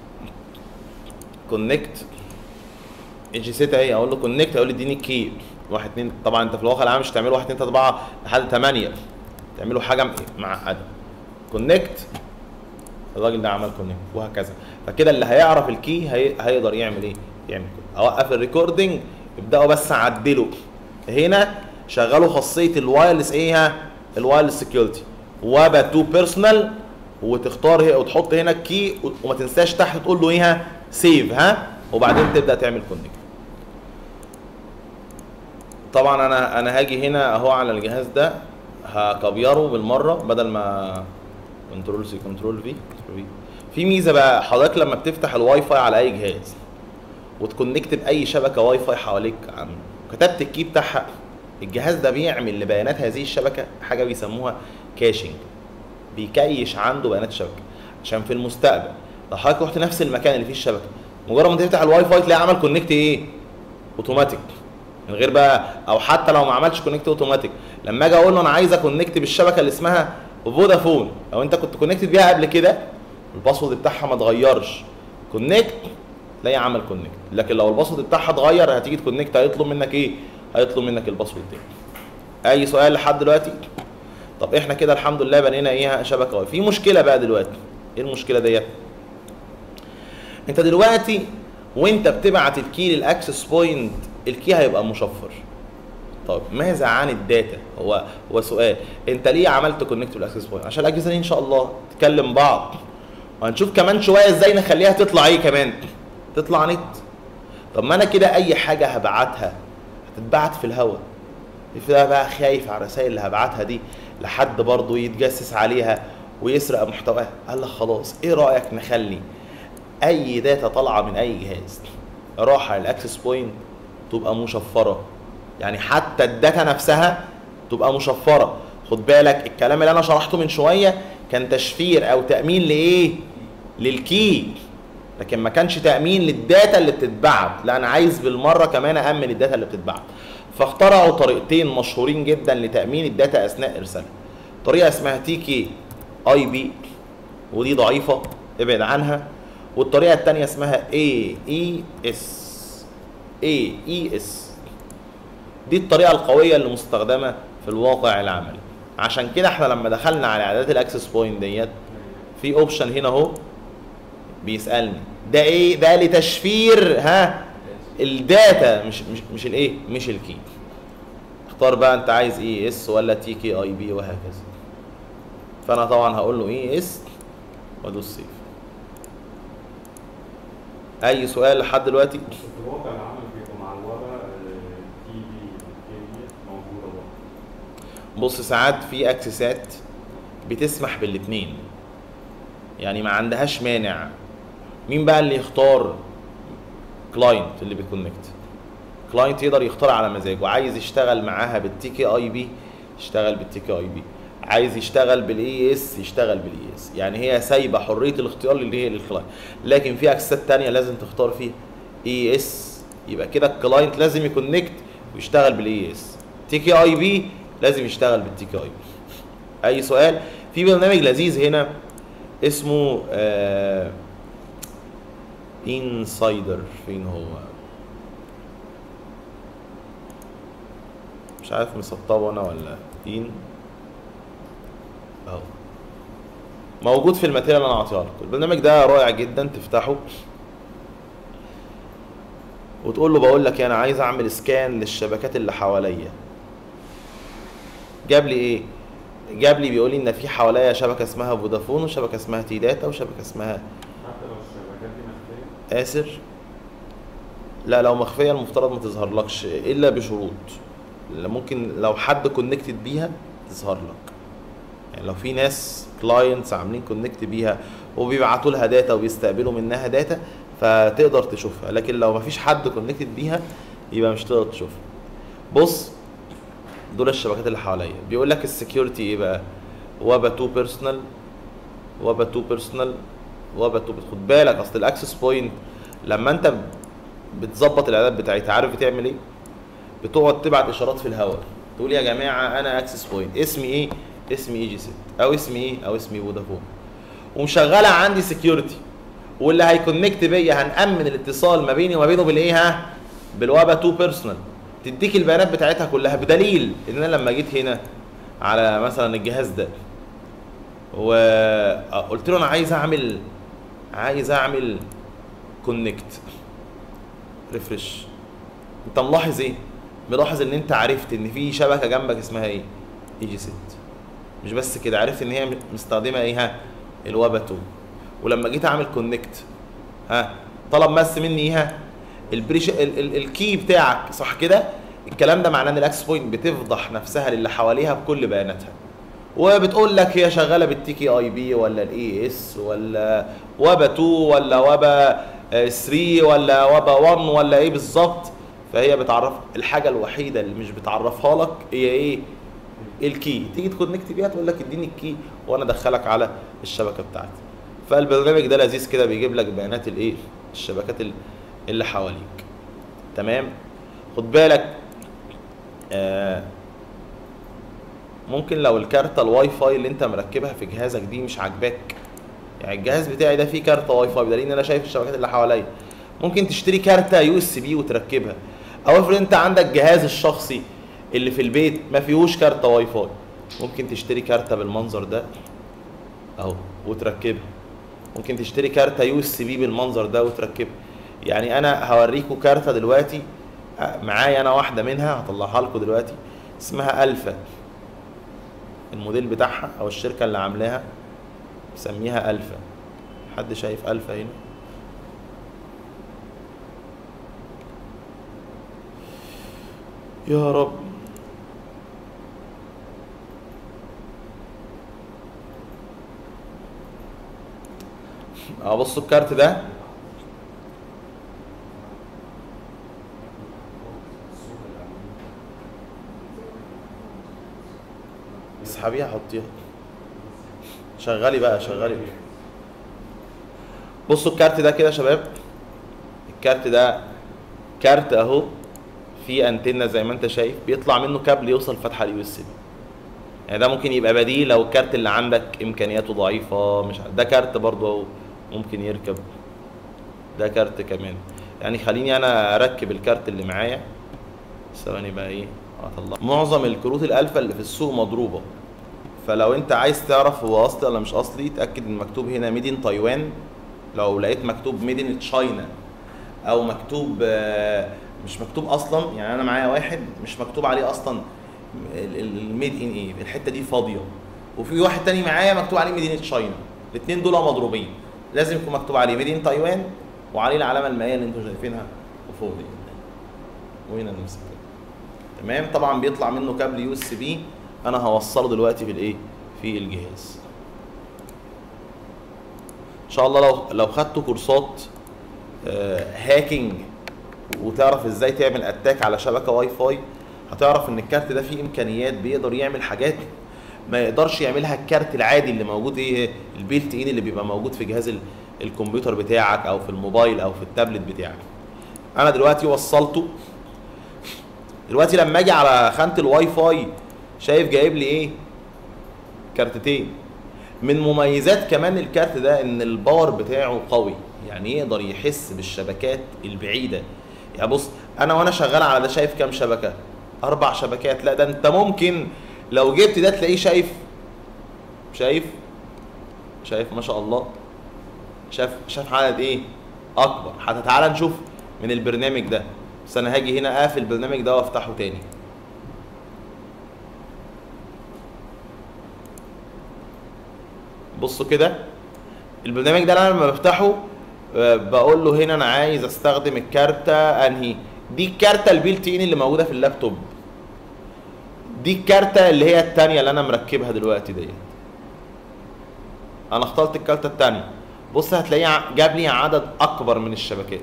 كونكت اجي سيت اهي اقول له كونكت اقول لي اديني الكي واحد اتنين طبعا انت في الواقع العام مش تعملوا واحد اتنين تلاته اربعه لحد ثمانيه تعملوا حاجه م- معقده كونكت الراجل ده عمل كونكت وهكذا فكده اللي هيعرف الكي هي... هيقدر يعمل ايه يعمل كده اوقف الريكوردنج ابداوا بس عدلوا هنا شغلوا خاصيه الوايرلس ايه ها الوايرلس سكيورتي وابا تو بيرسونال وتختار هي وتحط هنا الكي وما تنساش تحت تقول له ايه ها سيف ها وبعدين تبدا تعمل كونكت طبعا انا انا هاجي هنا اهو على الجهاز ده هكبيره بالمره بدل ما كنترول سي كنترول في في ميزه بقى حضرتك لما بتفتح الواي فاي على اي جهاز وتكونكت باي شبكه واي فاي حواليك عم كتبت الكي بتاعها الجهاز ده بيعمل لبيانات هذه الشبكه حاجه بيسموها كاشنج بيكيش عنده بيانات الشبكه عشان في المستقبل لو حضرتك رحت نفس المكان اللي فيه الشبكه مجرد ما تفتح الواي فاي تلاقي عمل كونكت ايه اوتوماتيك من غير بقى او حتى لو ما عملتش كونكت اوتوماتيك لما اجي اقول له انا عايز اكونكت بالشبكه اللي اسمها فودافون لو انت كنت كونكتد بيها قبل كده الباسورد بتاعها ما اتغيرش كونكت تلاقي عمل كونكت لكن لو الباسورد بتاعها اتغير هتيجي تكونكت هيطلب منك ايه هيطلب منك الباسورد تاني اي سؤال لحد دلوقتي طب احنا كده الحمد لله بنينا ايه شبكه واي في مشكله بقى دلوقتي ايه المشكله ديت انت دلوقتي وانت بتبعت الكي للاكسس بوينت الكي هيبقى مشفر طب ماذا عن الداتا هو هو سؤال انت ليه عملت كونكت بالاكسس بوينت عشان الاجهزه دي ان شاء الله تكلم بعض وهنشوف كمان شويه ازاي نخليها تطلع ايه كمان تطلع نت طب ما انا كده اي حاجه هبعتها هتتبعت في الهواء ده بقى خايف على الرسائل اللي هبعتها دي لحد برضه يتجسس عليها ويسرق محتواها قال لك خلاص ايه رايك نخلي اي داتا طالعه من اي جهاز راحه للاكسس بوينت تبقى مشفره يعني حتى الداتا نفسها تبقى مشفره خد بالك الكلام اللي انا شرحته من شويه كان تشفير او تامين لايه للكي لكن ما كانش تامين للداتا اللي بتتبعت لا انا عايز بالمره كمان امن الداتا اللي بتتبعت فاخترعوا طريقتين مشهورين جدا لتامين الداتا اثناء ارسالها طريقه اسمها تي كي اي بي ودي ضعيفه ابعد عنها والطريقه الثانيه اسمها اي اي اس اي اي اس دي الطريقه القويه اللي مستخدمه في الواقع العملي عشان كده احنا لما دخلنا على اعدادات الاكسس بوينت ديت في اوبشن هنا اهو بيسالني ده ايه ده لتشفير ها الداتا مش مش مش الايه مش الكي اختار بقى انت عايز ايه اس ولا تي كي اي بي وهكذا فانا طبعا هقول له ايه اس وادوس سيف اي سؤال لحد دلوقتي بس في الواقع العمل بيبقى مع الورق تي بي والكي موجوده برضه بص ساعات في اكسسات بتسمح بالاثنين يعني ما عندهاش مانع مين بقى اللي يختار كلاينت اللي بيكونكت كلاينت يقدر يختار على مزاجه عايز يشتغل معاها بالتي كي اي بي يشتغل بالتي كي اي بي عايز يشتغل بالاي اس يشتغل بالاي اس يعني هي سايبه حريه الاختيار اللي هي للكلاينت لكن في اكسسات تانية لازم تختار فيها اي اس يبقى كده الكلاينت لازم يكونكت ويشتغل بالاي اس تي كي اي بي لازم يشتغل بالتي كي اي بي اي سؤال في برنامج لذيذ هنا اسمه آه انسايدر فين هو مش عارف مسطبه انا ولا ان اهو موجود في الماتيريال اللي انا عاطيها لكم البرنامج ده رائع جدا تفتحه وتقول له بقول لك انا عايز اعمل سكان للشبكات اللي حواليا جاب لي ايه جاب لي بيقول لي ان في حواليا شبكه اسمها فودافون وشبكه اسمها تي داتا وشبكه اسمها حتى لو الشبكات دي مخفيه اسر لا لو مخفيه المفترض ما تظهرلكش الا بشروط لا ممكن لو حد كونكتد بيها تظهر لك يعني لو في ناس كلاينتس عاملين كونكت بيها وبيبعتوا لها داتا وبيستقبلوا منها داتا فتقدر تشوفها لكن لو ما فيش حد كونكتد بيها يبقى مش تقدر تشوفها بص دول الشبكات اللي حواليا بيقول لك السكيورتي ايه بقى وابا 2 بيرسونال وابا 2 بيرسونال وابا 2 خد بالك اصل الاكسس بوينت لما انت بتظبط الاعداد بتاعتها عارف بتعمل ايه بتقعد تبعت اشارات في الهواء تقول يا جماعه انا اكسس بوينت اسمي ايه اسمي اي جي ست او اسمي ايه او اسمي فودافون ومشغله عندي سكيورتي واللي هيكونكت بيا هنأمن الاتصال ما بيني وما بينه بالايه ها بالوابا 2 بيرسونال تديك البيانات بتاعتها كلها بدليل ان انا لما جيت هنا على مثلا الجهاز ده وقلت له انا عايز اعمل عايز اعمل كونكت ريفرش انت ملاحظ ايه ملاحظ ان انت عرفت ان في شبكه جنبك اسمها ايه اي جي 6 مش بس كده عرفت ان هي مستخدمه ايه ها الوابا 2 ولما جيت اعمل كونكت ها طلب بس مني ايه ها البريش ال ال الكي بتاعك صح كده الكلام ده معناه ان الاكسس بوينت بتفضح نفسها للي حواليها بكل بياناتها وبتقول لك هي شغاله بالتي كي اي بي ولا الاي اس ولا وابا 2 ولا وابا 3 ولا وابا 1 ولا ايه بالظبط فهي بتعرف الحاجه الوحيده اللي مش بتعرفها لك هي ايه الكي تيجي تكونكت بيها تقول لك اديني الكي وانا ادخلك على الشبكه بتاعتي فالبرنامج ده لذيذ كده بيجيب لك بيانات الايه الشبكات ال- اللي حواليك تمام خد بالك آه ممكن لو الكارتة الواي فاي اللي انت مركبها في جهازك دي مش عاجباك يعني الجهاز بتاعي ده فيه كارتة واي فاي بدليل ان انا شايف الشبكات اللي حواليا ممكن تشتري كارتة يو اس بي وتركبها او افرض انت عندك جهاز الشخصي اللي في البيت ما فيهوش كارتة واي فاي ممكن تشتري كارتة بالمنظر ده اهو وتركبها ممكن تشتري كارتة يو اس بي بالمنظر ده وتركبها يعني انا هوريكم كارتة دلوقتي آه، معايا انا واحدة منها هطلعها لكم دلوقتي اسمها الفا الموديل بتاعها او الشركة اللي عاملاها مسميها الفا حد شايف الفا هنا يا رب اه بصوا الكارت ده اسحبيها حطيها شغلي بقى شغلي بصوا الكارت ده كده يا شباب الكارت ده كارت اهو فيه انتنه زي ما انت شايف بيطلع منه كابل يوصل فتحه اليو اس بي يعني ده ممكن يبقى بديل لو الكارت اللي عندك امكانياته ضعيفه مش ع- ده كارت برضو اهو ممكن يركب ده كارت كمان يعني خليني انا اركب الكارت اللي معايا ثواني بقى ايه اطلع معظم الكروت الالفا اللي في السوق مضروبه فلو انت عايز تعرف هو اصلي ولا مش اصلي اتاكد ان مكتوب هنا ميد ان تايوان لو لقيت مكتوب ميد ان تشاينا او مكتوب آه، مش مكتوب اصلا يعني انا معايا واحد مش مكتوب عليه اصلا الميد ان ايه الحته دي فاضيه وفي واحد تاني معايا مكتوب عليه ميد ان تشاينا الاثنين دول مضروبين لازم يكون مكتوب عليه ميد ان تايوان وعليه العلامه المائيه اللي انتم شايفينها وفوق دي وهنا نفس الكلام تمام طبعا بيطلع منه كابل يو اس بي انا هوصله دلوقتي في الايه في الجهاز ان شاء الله لو لو خدتوا كورسات آه، هاكينج وتعرف ازاي تعمل اتاك على شبكه واي فاي هتعرف ان الكارت ده فيه امكانيات بيقدر يعمل حاجات ما يقدرش يعملها الكارت العادي اللي موجود ايه البيلت ان اللي بيبقى موجود في جهاز ال- الكمبيوتر بتاعك او في الموبايل او في التابلت بتاعك انا دلوقتي وصلته دلوقتي لما اجي على خانه الواي فاي شايف جايب لي ايه كارتتين من مميزات كمان الكارت ده ان الباور بتاعه قوي يعني يقدر يحس بالشبكات البعيده يعني بص انا وانا شغال على ده شايف كام شبكه اربع شبكات لا ده انت ممكن لو جبت ده تلاقيه شايف شايف شايف ما شاء الله شاف شاف عدد ايه اكبر حتى تعالى نشوف من البرنامج ده بس انا هاجي هنا اقفل البرنامج ده وافتحه تاني بصوا كده البرنامج ده انا لما بفتحه آه، بقول له هنا انا عايز استخدم الكارتة انهي دي الكارتة البيلت ان اللي موجودة في اللابتوب دي الكارتة اللي هي التانية اللي انا مركبها دلوقتي ديت انا اخترت الكارتة التانية بص هتلاقيه ع- جاب لي عدد اكبر من الشبكات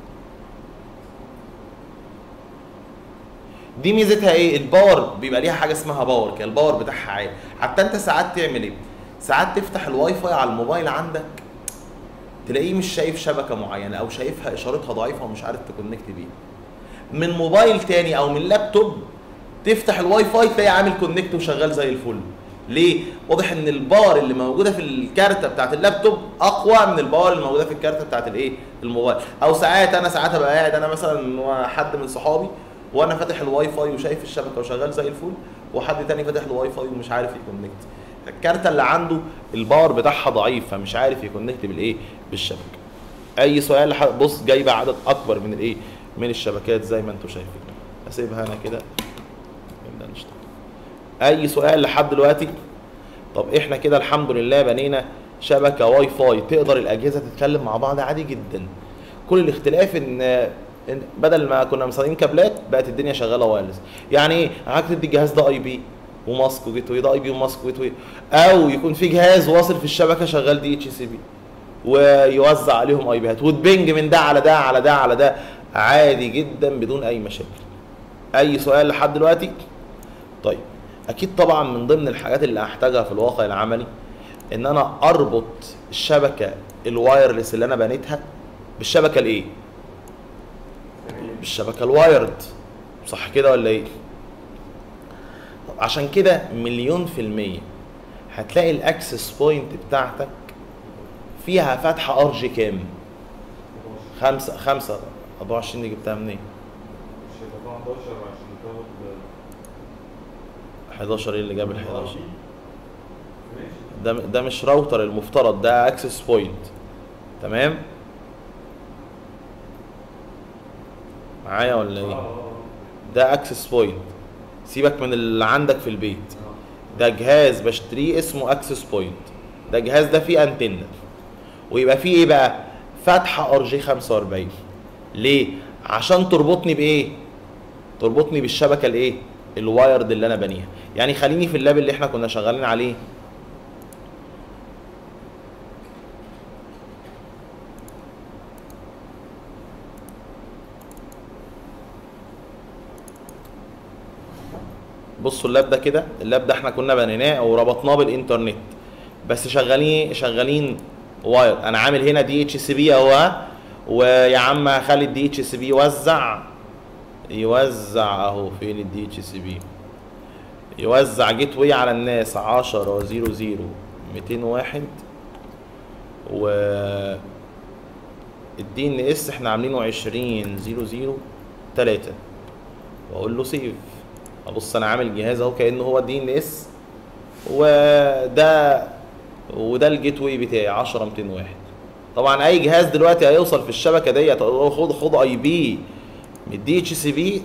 دي ميزتها ايه الباور بيبقى ليها حاجه اسمها باور كده الباور بتاعها عالي حتى انت ساعات تعمل ايه ساعات تفتح الواي فاي على الموبايل عندك تلاقيه مش شايف شبكه معينه او شايفها اشارتها ضعيفه ومش عارف تكونكت بيها من موبايل تاني او من لابتوب تفتح الواي فاي تلاقيه عامل كونكت وشغال زي الفل ليه واضح ان الباور اللي موجوده في الكارته بتاعت اللابتوب اقوى من الباور اللي موجوده في الكارته بتاعت الايه الموبايل او ساعات انا ساعات ابقى قاعد انا مثلا وحد من صحابي وانا فاتح الواي فاي وشايف الشبكه وشغال زي الفل وحد تاني فاتح الواي فاي ومش عارف يكونكت الكارته اللي عنده الباور بتاعها ضعيف فمش عارف يكونكت بالايه بالشبكه اي سؤال لح- بص جايبه عدد اكبر من الايه من الشبكات زي ما انتم شايفين اسيبها انا كده نبدا نشتغل اي سؤال لحد دلوقتي طب احنا كده الحمد لله بنينا شبكه واي فاي تقدر الاجهزه تتكلم مع بعض عادي جدا كل الاختلاف ان إن بدل ما كنا مصدرين كابلات بقت الدنيا شغاله وايرلس يعني ايه عايز تدي الجهاز ده اي بي وماسك وجيت واي ده اي بي وماسك وجيت واي او يكون في جهاز واصل في الشبكه شغال دي اتش سي بي ويوزع عليهم اي بيات وتبنج من ده على ده على ده على ده عادي جدا بدون اي مشاكل اي سؤال لحد دلوقتي طيب اكيد طبعا من ضمن الحاجات اللي هحتاجها في الواقع العملي ان انا اربط الشبكه الوايرلس اللي انا بنيتها بالشبكه الايه بالشبكه الوايرد صح كده ولا ايه طب عشان كده مليون في المية هتلاقي الاكسس بوينت بتاعتك فيها فتحة ار جي كام؟ خمسة خمسة 24 دي جبتها منين؟ مش هيبقى 11 عشان تاخد 11 ايه اللي جاب ال 11 ماشي ده ده مش راوتر المفترض ده اكسس بوينت تمام معايا ولا اه ايه اه ده اكسس بوينت سيبك من اللي عندك في البيت اه ده جهاز بشتريه اسمه اكسس بوينت ده الجهاز ده فيه انتنه ويبقى فيه ايه بقى فتحه ار جي 45 ليه عشان تربطني بايه تربطني بالشبكه الايه الوايرد اللي انا بنيها يعني خليني في اللاب اللي احنا كنا شغالين عليه بصوا اللاب ده كده اللاب ده احنا كنا بنيناه وربطناه بالانترنت بس شغالين شغالين واير انا عامل هنا دي اتش سي بي اهو ها. ويا عم هخلي الدي اتش سي بي يوزع يوزع اهو فين الدي اتش سي بي يوزع جيت واي على الناس 10 0 0 201 و الدي ان اس احنا عاملينه 20 0 0 3 واقول له سيف ابص انا عامل جهاز اهو كانه هو الدي ان اس وده وده الجيت واي بتاعي 10 201 طبعا اي جهاز دلوقتي هيوصل في الشبكه ديت أقول له خد خد اي بي من الدي اتش سي بي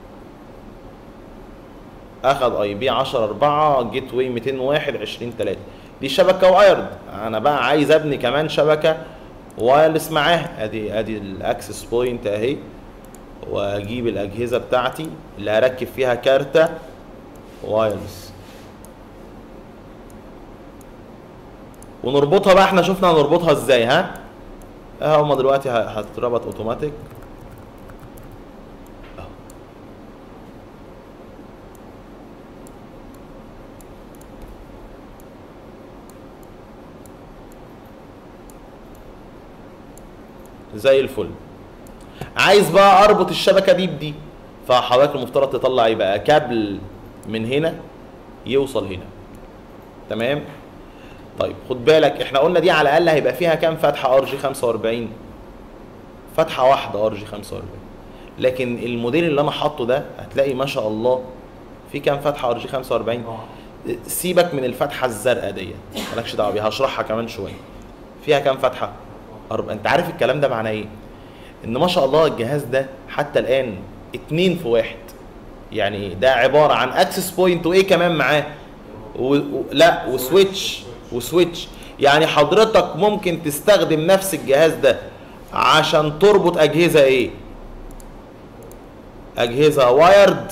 اخد اي بي 10 4 جيت واي 201 20 3 دي شبكه وايرد انا بقى عايز ابني كمان شبكه وايرلس معاها ادي ادي الاكسس بوينت اهي واجيب الاجهزه بتاعتي اللي هركب فيها كارته وايرلس ونربطها بقى احنا شفنا هنربطها ازاي ها اه هما دلوقتي ه- هتتربط اوتوماتيك اهو. زي الفل عايز بقى اربط الشبكه دي بدي فحضرتك المفترض تطلع ايه بقى كابل من هنا يوصل هنا تمام طيب خد بالك احنا قلنا دي على الاقل هيبقى فيها كام فتحه ار جي 45 فتحه واحده ار جي 45 لكن الموديل اللي انا حاطه ده هتلاقي ما شاء الله في كام فتحه ار جي 45 اه سيبك من الفتحه الزرقاء ديت مالكش دعوه بيها هشرحها كمان شويه فيها كام فتحه أربعة انت عارف الكلام ده معناه ايه ان ما شاء الله الجهاز ده حتى الان اتنين في واحد يعني ده عباره عن اكسس بوينت وايه كمان معاه و... و... لا وسويتش وسويتش يعني حضرتك ممكن تستخدم نفس الجهاز ده عشان تربط اجهزه ايه اجهزه وايرد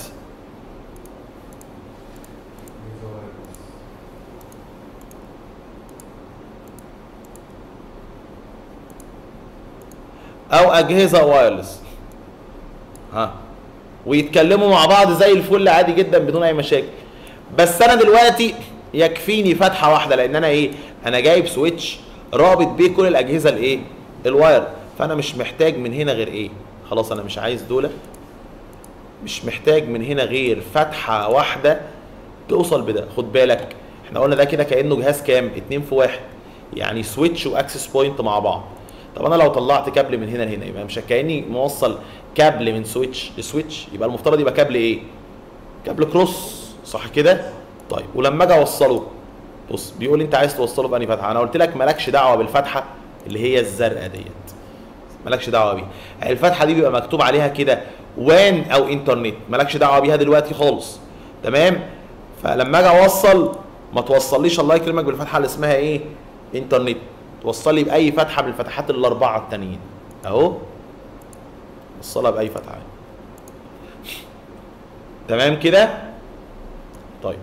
او اجهزه وايرلس ها ويتكلموا مع بعض زي الفل عادي جدا بدون اي مشاكل بس انا دلوقتي يكفيني فتحه واحده لان انا ايه انا جايب سويتش رابط بيه كل الاجهزه الايه الواير فانا مش محتاج من هنا غير ايه خلاص انا مش عايز دول مش محتاج من هنا غير فتحه واحده توصل بده خد بالك احنا قلنا ده كده كانه جهاز كام اتنين في واحد يعني سويتش واكسس بوينت مع بعض طب انا لو طلعت كابل من هنا لهنا يبقى مش كاني موصل كابل من سويتش لسويتش يبقى المفترض يبقى كابل ايه كابل كروس صح كده طيب ولما اجي اوصله بص بيقول انت عايز توصله بأنهي فتحه انا قلت لك مالكش دعوه بالفتحه اللي هي الزرقاء ديت مالكش دعوه بيها الفتحه دي بيبقى مكتوب عليها كده وان او انترنت مالكش دعوه بيها دلوقتي خالص تمام فلما اجي اوصل ما توصليش الله يكرمك بالفتحه اللي اسمها ايه انترنت توصل لي باي فتحه من الفتحات الاربعه التانيين اهو وصلها باي فتحه تمام كده طيب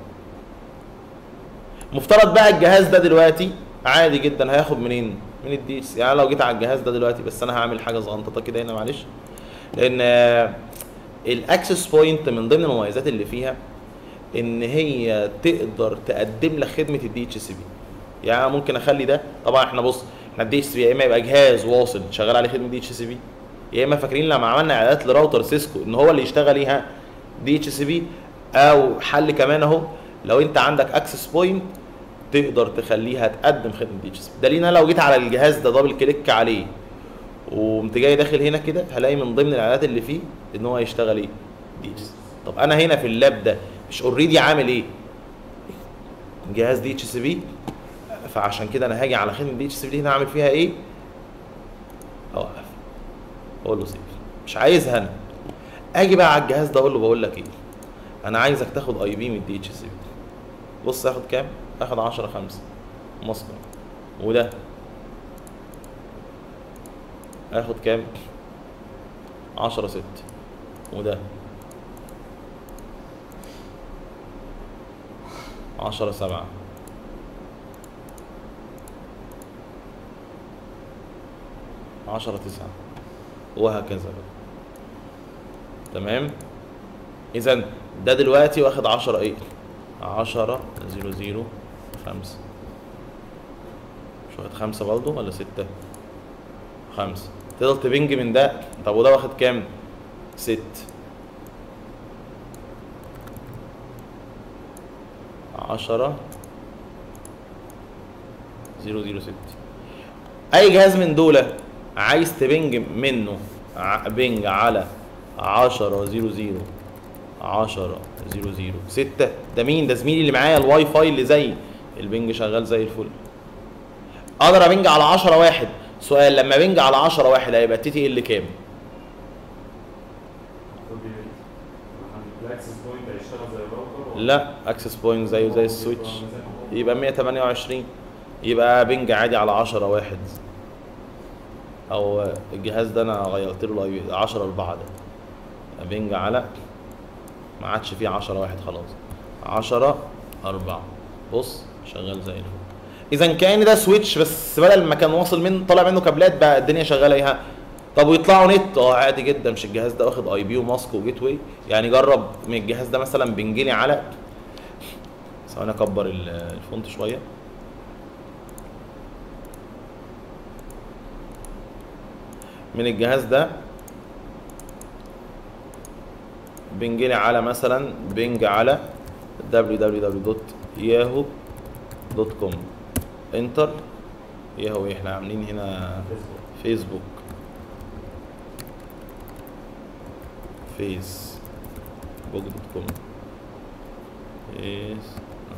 مفترض بقى الجهاز ده دلوقتي عادي جدا هياخد منين من الديس يعني لو جيت على الجهاز ده دلوقتي بس انا هعمل حاجه صغنططه كده هنا معلش لان الاكسس بوينت من ضمن المميزات اللي فيها ان هي تقدر تقدم لك خدمه الدي اتش سي بي يعني أنا ممكن اخلي ده طبعا احنا بص احنا الدي اتش سي بي يا اما يبقى جهاز واصل شغال عليه خدمه دي اتش سي بي يا اما فاكرين لما عملنا اعدادات لراوتر سيسكو ان هو اللي يشتغل ايها دي اتش سي بي او حل كمان اهو لو انت عندك اكسس بوينت تقدر تخليها تقدم خدمه دي اتش سي بي ده لينا لو جيت على الجهاز ده دبل كليك عليه وقمت جاي داخل هنا كده هلاقي من ضمن الاعدادات اللي فيه ان هو يشتغل ايه دي اتش سي طب انا هنا في اللاب ده مش اوريدي عامل ايه جهاز دي اتش سي بي فعشان كده انا هاجي على خدمه دي اتش سي بي هنا اعمل فيها ايه اوقف اقول له سيف مش عايزها انا اجي بقى على الجهاز ده اقول له بقول لك ايه انا عايزك تاخد اي بي من الدي اتش سي بي بص اخد كام اخد 10 5 مصر وده اخد كام 10 6 وده 10 7 10 9 وهكذا بقى تمام اذا ده دلوقتي واخد 10 ايه 10 0 0 5 مش واخد 5 برضه ولا 6 5 تقدر تبنج من ده طب وده واخد كام 6 10 0 0 6 اي جهاز من دول عايز تبنج منه ع- بنج على 10 0 0 10 0 0 6 ده مين ده زميلي اللي معايا الواي فاي اللي زي البنج شغال زي الفل اقدر ابنج على 10 واحد سؤال لما بنج على 10 واحد هيبقى التي تي ال كام المفروض ي- الاكسس بوينت هيشتغل زي الراوتر ولا- لا اكسس بوينت زيه زي السويتش يبقى زي ما هو. يبقى 128 يبقى بنج عادي على 10 واحد او الجهاز ده انا غيرت له الاي 10 4 ده بنج على ما عادش فيه 10 واحد خلاص 10 4 بص شغال زي الفل اذا كان ده سويتش بس بدل ما كان واصل من طالع منه كابلات بقى الدنيا شغاله ايها طب ويطلعوا نت اه عادي جدا مش الجهاز ده واخد اي بي وماسك وجيت واي يعني جرب من الجهاز ده مثلا بنجلي على ثواني اكبر ال- الفونت شويه من الجهاز ده بنجلي على مثلا بنج على www.yahoo.com انتر ياهو احنا عاملين هنا فيسبوك. فيسبوك فيس بوك دوت كوم فيس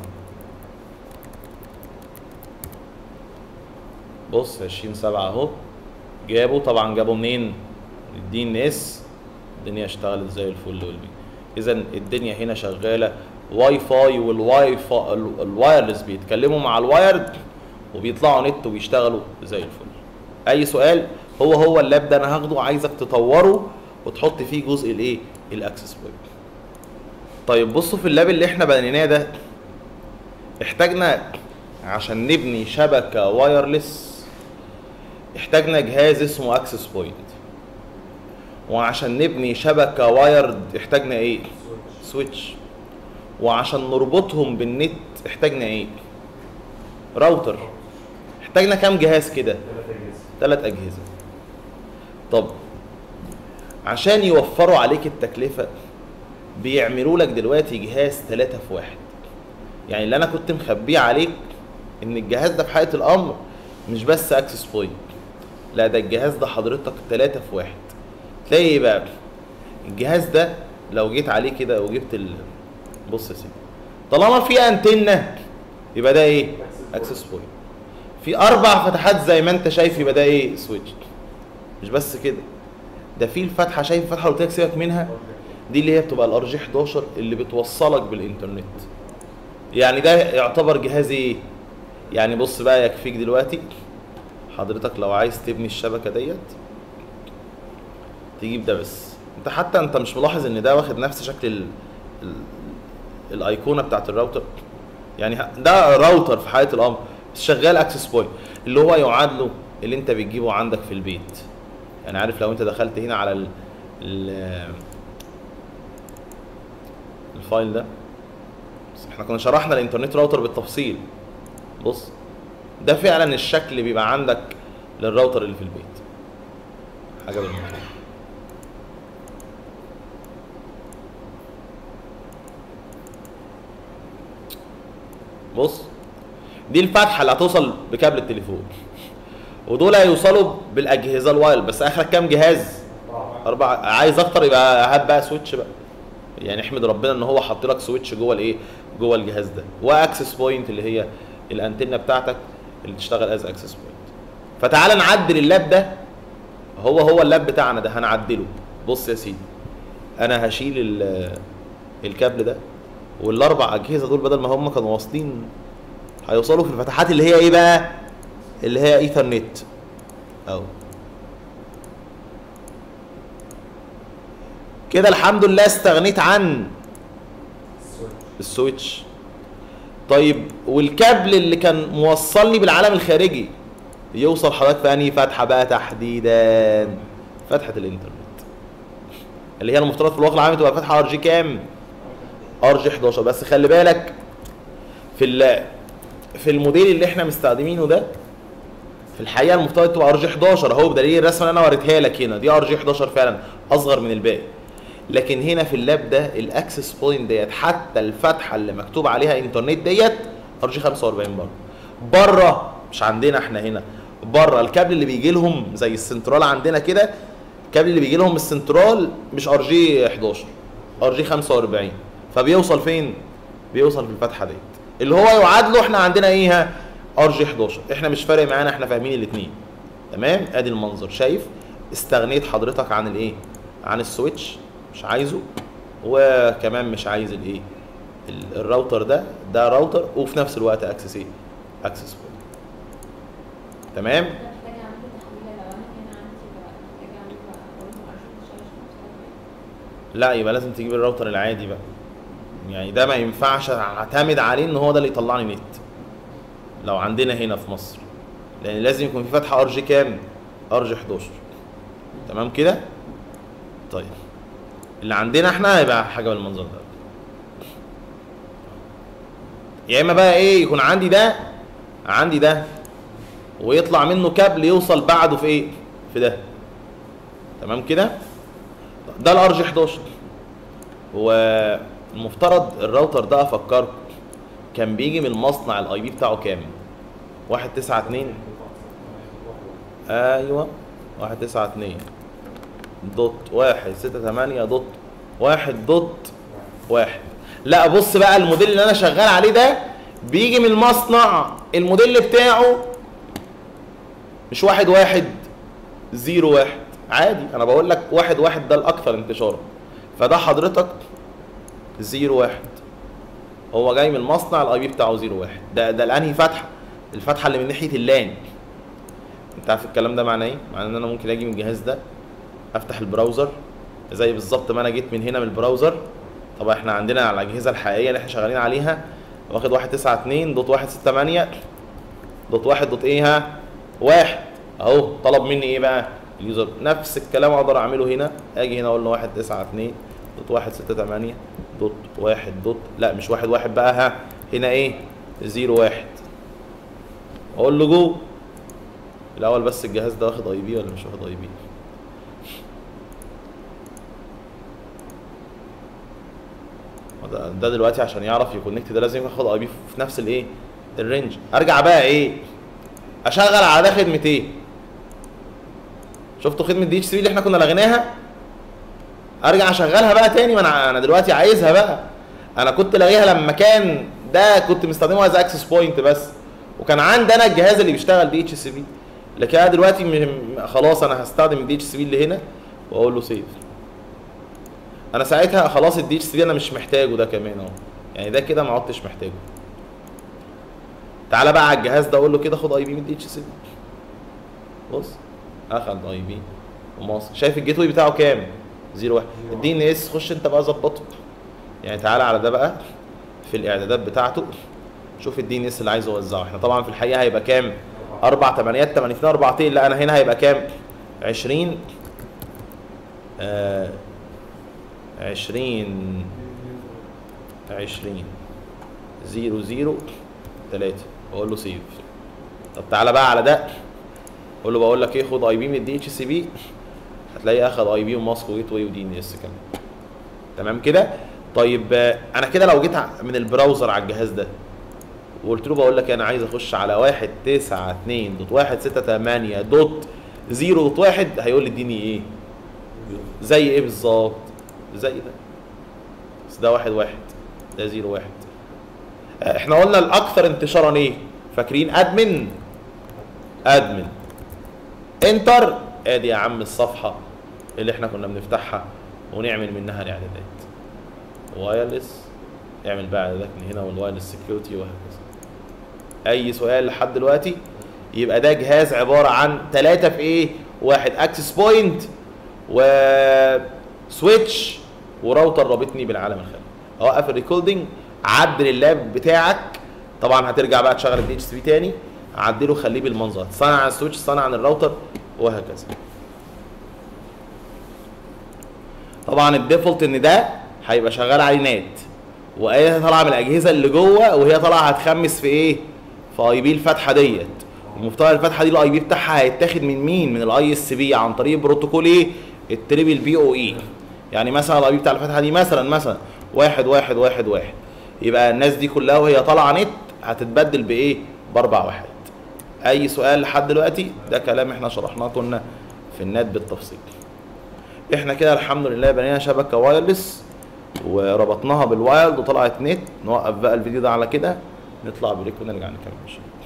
بص 20 7 اهو جابوا طبعا جابوا منين الدي ان اس الدنيا اشتغلت زي الفل والبي اذا الدنيا هنا شغاله واي فاي والواي فاي الوايرلس بيتكلموا مع الوايرد وبيطلعوا نت وبيشتغلوا زي الفل اي سؤال هو هو اللاب ده انا هاخده عايزك تطوره وتحط فيه جزء الايه الاكسس بوينت طيب بصوا في اللاب اللي احنا بنيناه ده احتاجنا عشان نبني شبكه وايرلس احتاجنا جهاز اسمه اكسس بوينت وعشان نبني شبكه وايرد احتاجنا ايه سويتش. سويتش وعشان نربطهم بالنت احتاجنا ايه راوتر احتاجنا كام جهاز كده ثلاث اجهزه ثلاث اجهزه طب عشان يوفروا عليك التكلفه بيعملوا لك دلوقتي جهاز ثلاثة في واحد يعني اللي انا كنت مخبيه عليك ان الجهاز ده في حقيقه الامر مش بس اكسس بوينت لا ده الجهاز ده حضرتك ثلاثة في واحد تلاقي ايه بقى الجهاز ده لو جيت عليه كده وجبت ال... بص يا سيدي طالما في انتنه يبقى ده ايه اكسس بوينت في اربع فتحات زي ما انت شايف يبقى ده ايه سويتش مش بس كده ده في الفتحه شايف الفتحه اللي قلت لك سيبك منها دي اللي هي بتبقى الار جي 11 اللي بتوصلك بالانترنت يعني ده يعتبر جهاز ايه يعني بص بقى يكفيك دلوقتي حضرتك لو عايز تبني الشبكه ديت تجيب ده بس انت حتى انت مش ملاحظ ان ده واخد نفس شكل ال... ال... الايقونه بتاعت الراوتر يعني ه- ده راوتر في حاله الامر بس شغال اكسس بوينت اللي هو يعادله اللي انت بتجيبه عندك في البيت يعني عارف لو انت دخلت هنا على ال... ال... الفايل ده بس احنا كنا شرحنا الانترنت راوتر بالتفصيل بص ده فعلا الشكل اللي بيبقى عندك للراوتر اللي في البيت حاجه بالمنظر بص دي الفتحه اللي هتوصل بكابل التليفون ودول هيوصلوا بالاجهزه الواير بس اخرك كام جهاز اربع عايز اكتر يبقى هات بقى سويتش بقى يعني احمد ربنا ان هو حط لك سويتش جوه الايه جوه الجهاز ده واكسس بوينت اللي هي الانتنه بتاعتك اللي تشتغل از اكسس بوينت فتعال نعدل اللاب ده هو هو اللاب بتاعنا ده هنعدله بص يا سيدي انا هشيل ال- الكابل ده والاربع اجهزه دول بدل ما هم كانوا واصلين هيوصلوا في الفتحات اللي هي ايه بقى اللي هي ايثرنت اهو كده الحمد لله استغنيت عن السويتش طيب والكابل اللي كان موصلني بالعالم الخارجي يوصل حضرتك في انهي فتحه بقى تحديدا فتحه الانترنت اللي هي المفترض في الواقع العام تبقى فتحه ار جي كام ار جي 11 بس خلي بالك في ال في الموديل اللي احنا مستخدمينه ده في الحقيقه المفترض تبقى ار جي 11 اهو بدليل الرسمه اللي انا وريتها لك هنا دي ار جي 11 فعلا اصغر من الباقي لكن هنا في اللاب ده الاكسس بوينت ديت حتى الفتحه اللي مكتوب عليها انترنت ديت ار جي 45 بره بره مش عندنا احنا هنا بره الكابل اللي بيجي لهم زي السنترال عندنا كده الكابل اللي بيجي لهم السنترال مش ار جي 11 ار جي 45 فبيوصل فين بيوصل في الفتحه ديت اللي هو يعادله احنا عندنا ايه ار جي 11 احنا مش فارق معانا احنا فاهمين الاثنين تمام ادي المنظر شايف استغنيت حضرتك عن الايه عن السويتش مش عايزه وكمان مش عايز الايه ال- الراوتر ده ده راوتر وفي نفس الوقت اكسس ايه اكسس بوينت تمام ده محتاج اعمل له تحويله لو انا كان عندي بقى محتاج اعمل له اقول له ارشيف الشاشه نفسها لا يبقى لازم تجيب الراوتر العادي بقى يعني ده ما ينفعش اعتمد عليه ان هو ده اللي يطلع لي نت لو عندنا هنا في مصر لان لازم يكون في فتحه ار جي كام ار جي 11 تمام كده طيب اللي عندنا احنا هيبقى حاجه بالمنظر ده يا اما بقى ايه يكون عندي ده عندي ده ويطلع منه كابل يوصل بعده في ايه في ده تمام كده ده الار جي 11 هو المفترض الراوتر ده افكركم كان بيجي من المصنع الاي بي بتاعه كام 192 ايوه 192 دوت واحد ستة تمانية دوت واحد دوت واحد لا بص بقى الموديل اللي انا شغال عليه ده بيجي من المصنع الموديل بتاعه مش واحد واحد زيرو واحد عادي انا بقول لك واحد واحد ده الاكثر انتشارا فده حضرتك زيرو واحد هو جاي من المصنع الاي بي بتاعه زيرو واحد ده ده الانهي فتحه الفتحه اللي من ناحيه اللان انت عارف الكلام ده معناه ايه معناه ان انا ممكن اجي من الجهاز ده افتح البراوزر زي بالظبط ما انا جيت من هنا من البراوزر طبعا احنا عندنا على الاجهزه الحقيقيه اللي احنا شغالين عليها واخد 192 دوت 168 دوت واحد دوت ايه ها واحد اهو طلب مني ايه بقى اليوزر نفس الكلام اقدر اعمله هنا اجي هنا اقول له 192 دوت 168 دوت واحد دوت لا مش واحد واحد بقى ها هنا ايه زيرو واحد اقول له جو الاول بس الجهاز ده واخد اي بي ولا مش واخد اي بي ده, ده دلوقتي عشان يعرف يكونكت ده لازم ياخد اي بي في نفس الايه الرينج ارجع بقى ايه اشغل على ده خدمه ايه شفتوا خدمه دي اتش 3 اللي احنا كنا لغيناها ارجع اشغلها بقى تاني ما انا انا دلوقتي عايزها بقى انا كنت لاغيها لما كان ده كنت مستخدمه از اكسس بوينت بس وكان عندي انا الجهاز اللي بيشتغل دي اتش سي بي لكن انا دلوقتي م- خلاص انا هستخدم الدي اتش سي بي اللي هنا واقول له سيف انا ساعتها خلاص الدي اتش سي بي انا مش محتاجه ده كمان اهو يعني ده كده ما عدتش محتاجه تعالى بقى على الجهاز ده اقول له كده خد اي بي من الدي اتش سي بي بص اخد اي بي ومصر شايف الجيت واي بتاعه كام؟ 0 1 الدي ان اس خش انت بقى ظبطه يعني تعالى على ده بقى في الاعدادات بتاعته شوف الدي ان اس اللي عايز اوزعه احنا طبعا في الحقيقه هيبقى كام؟ اربع تمانيات تمانية اتنين اربعتين لا انا هنا هيبقى كام؟ 20 آه 20 20 0 0 3 واقول له سيف طب تعالى بقى على ده اقول له بقول لك ايه خد اي بي من الدي اتش سي بي هتلاقيه اخد اي بي وماسك وجيت واي ودي ان اس كمان تمام كده طيب آه، انا كده لو جيت ع- من البراوزر على الجهاز ده وقلت له بقول لك انا عايز اخش على 1 9 2 دوت 1 6 8 دوت 0 دوت 1 هيقول لي اديني ايه زي ايه بالظبط زي ده بس ده واحد واحد ده زيرو واحد آه، احنا قلنا الاكثر انتشارا ايه فاكرين ادمن ادمن انتر ادي يا عم الصفحه اللي احنا كنا بنفتحها ونعمل منها الاعدادات وايرلس اعمل بقى اعدادات من هنا والوايرلس سكيورتي وهكذا اي سؤال لحد دلوقتي يبقى ده جهاز عباره عن ثلاثه في ايه واحد اكسس بوينت وسويتش وراوتر رابطني بالعالم الخارجي اوقف الريكوردنج عدل اللاب بتاعك طبعا هترجع بقى تشغل الدي اتش سي بي تاني عدله خليه بالمنظر صنع عن السويتش صنع عن الراوتر وهكذا طبعا الديفولت ان ده هيبقى شغال عليه نات وايه طالعه من الاجهزه اللي جوه وهي طالعه هتخمس في ايه في اي بي الفتحه ديت ومفترض الفتحه دي الاي بي بتاعها هيتاخد من مين من الاي اس بي عن طريق بروتوكول ايه التريبل بي او اي يعني مثلا الاي بي بتاع الفتحه دي مثلا مثلا واحد واحد واحد واحد يبقى الناس دي كلها وهي طالعه نت هتتبدل بايه باربع واحد اي سؤال لحد دلوقتي ده كلام احنا شرحناه كنا في النت بالتفصيل احنا كده الحمد لله بنينا شبكه وايرلس وربطناها بالوايرد وطلعت نت نوقف بقى الفيديو ده على كده نطلع بريك ونرجع نكمل ان شاء الله